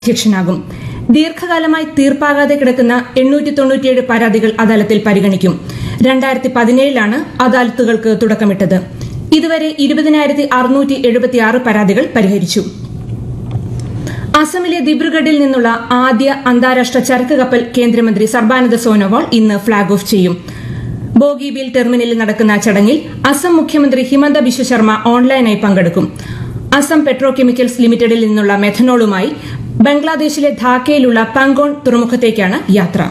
അധ്യക്ഷനാകും ദീർഘകാലമായി തീർപ്പാകാതെ കിടക്കുന്ന എണ്ണൂറ്റി തൊണ്ണൂറ്റിയേഴ് പരാതികൾ അദാലത്തിൽ പരിഗണിക്കും രണ്ടായിരത്തി പതിനേഴിലാണ് അദാലത്തുകൾക്ക് തുടക്കമിട്ടത് ഇതുവരെ ഇരുപതിനായിരത്തി അറുന്നൂറ്റി എഴുപത്തിയാറ് പരാതികൾ പരിഹരിച്ചു അസമിലെ ദിബ്രുഗഡിൽ നിന്നുള്ള ആദ്യ അന്താരാഷ്ട്ര ചരക്ക് കപ്പൽ കേന്ദ്രമന്ത്രി സർബാനന്ദ സോനോവാൾ ഇന്ന് ഫ്ളാഗ് ഓഫ് ചെയ്യും ബോഗിബീൽ ടെർമിനലിൽ നടക്കുന്ന ചടങ്ങിൽ അസം മുഖ്യമന്ത്രി ഹിമന്ത ബിശ്വ ശർമ്മ ഓൺലൈനായി പങ്കെടുക്കും അസം പെട്രോ കെമിക്കൽസ് ലിമിറ്റഡിൽ നിന്നുള്ള മെഥനോളുമായി ബംഗ്ലാദേശിലെ ധാക്കയിലുള്ള പങ്കോൺ തുറമുഖത്തേക്കാണ് യാത്ര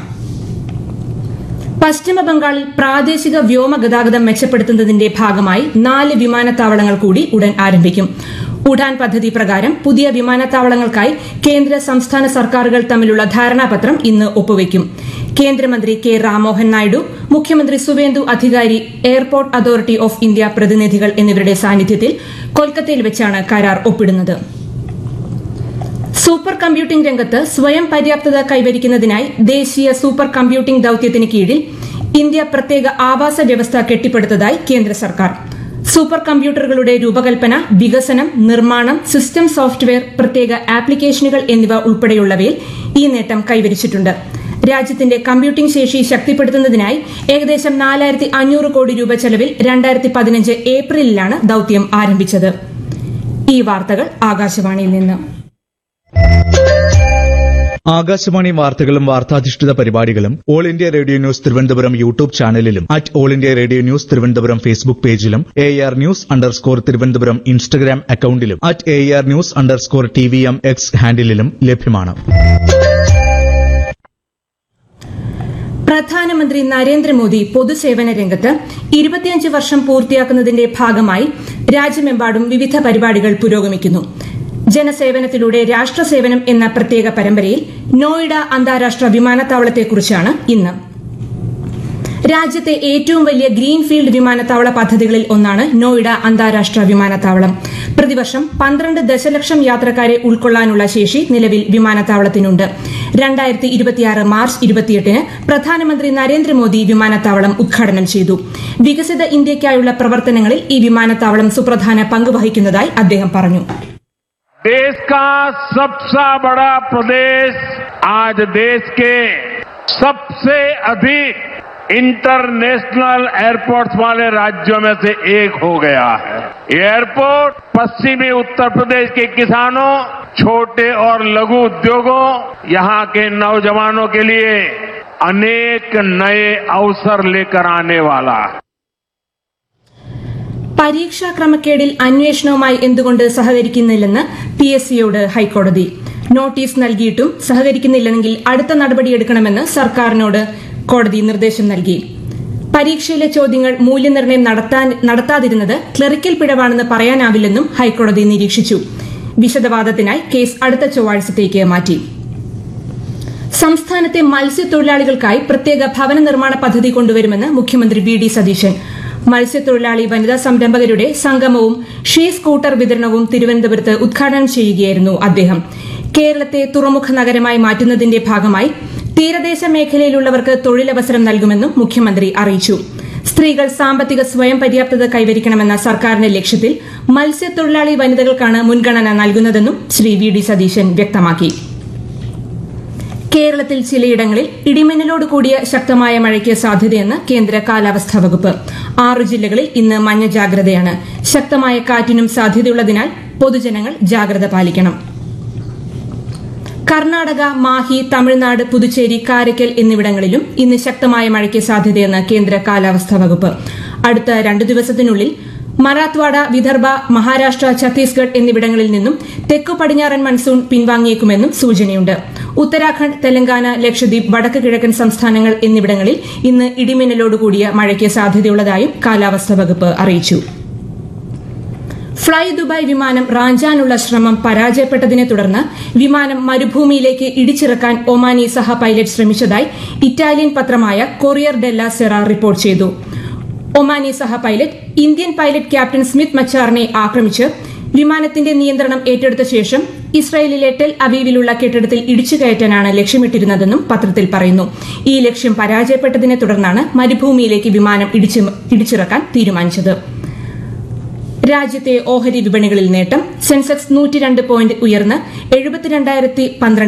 പശ്ചിമ ബംഗാളിൽ പ്രാദേശിക വ്യോമ ഗതാഗതം മെച്ചപ്പെടുത്തുന്നതിന്റെ ഭാഗമായി നാല് വിമാനത്താവളങ്ങൾ കൂടി ഉടൻ ആരംഭിക്കും ഉഡാൻ പദ്ധതി പ്രകാരം പുതിയ വിമാനത്താവളങ്ങൾക്കായി കേന്ദ്ര സംസ്ഥാന സർക്കാരുകൾ തമ്മിലുള്ള ധാരണാപത്രം ഇന്ന് ഒപ്പുവയ്ക്കും കേന്ദ്രമന്ത്രി കെ രാമോഹൻ നായിഡു മുഖ്യമന്ത്രി സുവേന്ദു അധികാരി എയർപോർട്ട് അതോറിറ്റി ഓഫ് ഇന്ത്യ പ്രതിനിധികൾ എന്നിവരുടെ സാന്നിധ്യത്തിൽ കൊൽക്കത്തയിൽ വെച്ചാണ് കരാർ ഒപ്പിടുന്നത് സൂപ്പർ കമ്പ്യൂട്ടിംഗ് രംഗത്ത് സ്വയം പര്യാപ്തത കൈവരിക്കുന്നതിനായി ദേശീയ സൂപ്പർ കമ്പ്യൂട്ടിംഗ് ദൌത്യത്തിന് കീഴിൽ ഇന്ത്യ പ്രത്യേക ആവാസ വ്യവസ്ഥ കെട്ടിപ്പടുത്തതായി കേന്ദ്ര സർക്കാർ സൂപ്പർ കമ്പ്യൂട്ടറുകളുടെ രൂപകൽപ്പന വികസനം നിർമ്മാണം സിസ്റ്റം സോഫ്റ്റ്വെയർ പ്രത്യേക ആപ്ലിക്കേഷനുകൾ എന്നിവ ഉൾപ്പെടെയുള്ളവയിൽ ഈ നേട്ടം കൈവരിച്ചിട്ടുണ്ട് രാജ്യത്തിന്റെ കമ്പ്യൂട്ടിംഗ് ശേഷി ശക്തിപ്പെടുത്തുന്നതിനായി ഏകദേശം നാലായിരത്തി അഞ്ഞൂറ് കോടി രൂപ ചെലവിൽ രണ്ടായിരത്തി പതിനഞ്ച് ഏപ്രിലിലാണ് ദൌത്യം ആരംഭിച്ചത് ഈ വാർത്തകൾ ആകാശവാണിയിൽ നിന്ന് ആകാശവാണി വാർത്തകളും വാർത്താധിഷ്ഠിത പരിപാടികളും all India radio news Thiruvananthapuram YouTube ചാനലിലും at all India radio news Thiruvananthapuram Facebook പേജിലും A R news underscore Thiruvananthapuram Instagram അക്കൌണ്ടിലും at A R news underscore T V M X ഹാൻഡിലും ലഭ്യമാണ് പ്രധാനമന്ത്രി നരേന്ദ്രമോദി പൊതുസേവന രംഗത്ത് ഇരുപത്തിയഞ്ച് വർഷം പൂർത്തിയാക്കുന്നതിന്റെ ഭാഗമായി രാജ്യമെമ്പാടും വിവിധ പരിപാടികൾ പുരോഗമിക്കുന്നു ജനസേവനത്തിലൂടെ രാഷ്ട്രസേവനം എന്ന പ്രത്യേക പരമ്പരയിൽ നോയിഡ അന്താരാഷ്ട്ര വിമാനത്താവളത്തെക്കുറിച്ചാണ് ഇന്ന് രാജ്യത്തെ ഏറ്റവും വലിയ ഗ്രീൻഫീൽഡ് വിമാനത്താവള പദ്ധതികളിൽ ഒന്നാണ് നോയിഡ അന്താരാഷ്ട്ര വിമാനത്താവളം പ്രതിവർഷം പന്ത്രണ്ട് ദശലക്ഷം യാത്രക്കാരെ ഉൾക്കൊള്ളാനുള്ള ശേഷി നിലവിൽ വിമാനത്താവളത്തിനുണ്ട് രണ്ടായിരത്തി ഇരുപത്തിയാറ് മാർച്ച് ഇരുപത്തിയെട്ടിന് പ്രധാനമന്ത്രി നരേന്ദ്രമോദി വിമാനത്താവളം ഉദ്ഘാടനം ചെയ്തു വികസിത ഇന്ത്യയ്ക്കായുള്ള പ്രവർത്തനങ്ങളിൽ ഈ വിമാനത്താവളം സുപ്രധാന പങ്ക് വഹിക്കുന്നതായി അദ്ദേഹം പറഞ്ഞു देश का सबसे बड़ा प्रदेश आज देश के सबसे अधिक इंटरनेशनल एयरपोर्ट्स वाले राज्यों में से एक हो गया है ये एयरपोर्ट पश्चिमी उत्तर प्रदेश के किसानों छोटे और लघु उद्योगों यहां के नौजवानों के लिए अनेक नए अवसर लेकर आने वाला है പരീക്ഷാ ക്രമക്കേടിൽ അന്വേഷണവുമായി എന്തുകൊണ്ട് സഹകരിക്കുന്നില്ലെന്ന് പി എസ് സിയോട് ഹൈക്കോടതി നോട്ടീസ് നൽകിയിട്ടും സഹകരിക്കുന്നില്ലെങ്കിൽ അടുത്ത നടപടിയെടുക്കണമെന്ന് സർക്കാരിനോട് കോടതി നിർദ്ദേശം നൽകി പരീക്ഷയിലെ ചോദ്യങ്ങൾ മൂല്യനിർണ്ണയം നടത്താൻ നടത്താതിരുന്നത് ക്ലറിക്കൽ പിഴവാണെന്ന് പറയാനാവില്ലെന്നും ഹൈക്കോടതി നിരീക്ഷിച്ചു വിശദവാദത്തിനായി കേസ് അടുത്ത ചൊവ്വാഴ്ചത്തേക്ക് മാറ്റി സംസ്ഥാനത്തെ മത്സ്യത്തൊഴിലാളികൾക്കായി പ്രത്യേക ഭവന നിർമ്മാണ പദ്ധതി കൊണ്ടുവരുമെന്ന് മുഖ്യമന്ത്രി വി ഡി സതീശൻ മത്സ്യത്തൊഴിലാളി വനിതാ സംരംഭകരുടെ സംഗമവും ഷീ സ്കൂട്ടർ വിതരണവും തിരുവനന്തപുരത്ത് ഉദ്ഘാടനം ചെയ്യുകയായിരുന്നു അദ്ദേഹം കേരളത്തെ തുറമുഖ നഗരമായി മാറ്റുന്നതിന്റെ ഭാഗമായി തീരദേശ മേഖലയിലുള്ളവർക്ക് തൊഴിലവസരം നൽകുമെന്നും മുഖ്യമന്ത്രി അറിയിച്ചു സ്ത്രീകൾ സാമ്പത്തിക സ്വയം പര്യാപ്തത കൈവരിക്കണമെന്ന സർക്കാരിന്റെ ലക്ഷ്യത്തിൽ മത്സ്യത്തൊഴിലാളി വനിതകൾക്കാണ് മുൻഗണന നൽകുന്നതെന്നും ശ്രീ വി ഡി സതീശൻ വ്യക്തമാക്കി കേരളത്തിൽ ചിലയിടങ്ങളിൽ ഇടിമിന്നലോട് കൂടിയ ശക്തമായ മഴയ്ക്ക് സാധ്യതയെന്ന് കേന്ദ്ര കാലാവസ്ഥാ വകുപ്പ് ആറു ജില്ലകളിൽ ഇന്ന് മഞ്ഞ ജാഗ്രതയാണ് ശക്തമായ കാറ്റിനും സാധ്യതയുള്ളതിനാൽ പൊതുജനങ്ങൾ ജാഗ്രത പാലിക്കണം കർണാടക മാഹി തമിഴ്നാട് പുതുച്ചേരി കാരയ്ക്കൽ എന്നിവിടങ്ങളിലും ഇന്ന് ശക്തമായ മഴയ്ക്ക് സാധ്യതയെന്ന് കേന്ദ്ര കാലാവസ്ഥാ വകുപ്പ് അടുത്ത രണ്ടു ദിവസത്തിനുള്ളിൽ മറാത്വാഡ വിദർഭ മഹാരാഷ്ട്ര ഛത്തീസ്ഗഡ് എന്നിവിടങ്ങളിൽ നിന്നും തെക്കു പടിഞ്ഞാറൻ മൺസൂൺ പിൻവാങ്ങിയേക്കുമെന്നും സൂചനയുണ്ട് ഉത്തരാഖണ്ഡ് തെലങ്കാന ലക്ഷദ്വീപ് വടക്ക് കിഴക്കൻ സംസ്ഥാനങ്ങൾ എന്നിവിടങ്ങളിൽ ഇന്ന് ഇടിമിന്നലോടുകൂടിയ മഴയ്ക്ക് സാധ്യതയുള്ളതായും കാലാവസ്ഥാ വകുപ്പ് അറിയിച്ചു ഫ്ളൈ ദുബായ് വിമാനം റാഞ്ചാനുള്ള ശ്രമം പരാജയപ്പെട്ടതിനെ തുടർന്ന് വിമാനം മരുഭൂമിയിലേക്ക് ഇടിച്ചിറക്കാൻ ഒമാനി സഹ പൈലറ്റ് ശ്രമിച്ചതായി ഇറ്റാലിയൻ പത്രമായ കൊറിയർ ഡെല്ല സെറ റിപ്പോർട്ട് ചെയ്തു ഒമാനി സഹ pilot Indian pilot captain Smith മച്ചാറിനെ ആക്രമിച്ച് വിമാനത്തിന്റെ നിയന്ത്രണം ഏറ്റെടുത്ത ശേഷം ഇസ്രായേലിലെ ടെൽ അവീവിലുള്ള കെട്ടിടത്തിൽ ഇടിച്ചു കയറ്റാനാണ് ലക്ഷ്യമിട്ടിരുന്നതെന്നും പത്രത്തിൽ പറയുന്നു ഈ ലക്ഷ്യം പരാജയപ്പെട്ടതിനെ തുടർന്നാണ് മരുഭൂമിയിലേക്ക് വിമാനം ഇടിച്ചു- ഇടിച്ചിറക്കാൻ തീരുമാനിച്ചത് രാജ്യത്തെ ഓഹരി വിപണികളിൽ നേട്ടം സെൻസെക്സ് നൂറ്റിരണ്ട് പോയിന്റ് ഉയർന്ന് എഴുപത്തിരണ്ടായിരത്തി പന്ത്രണ്ട്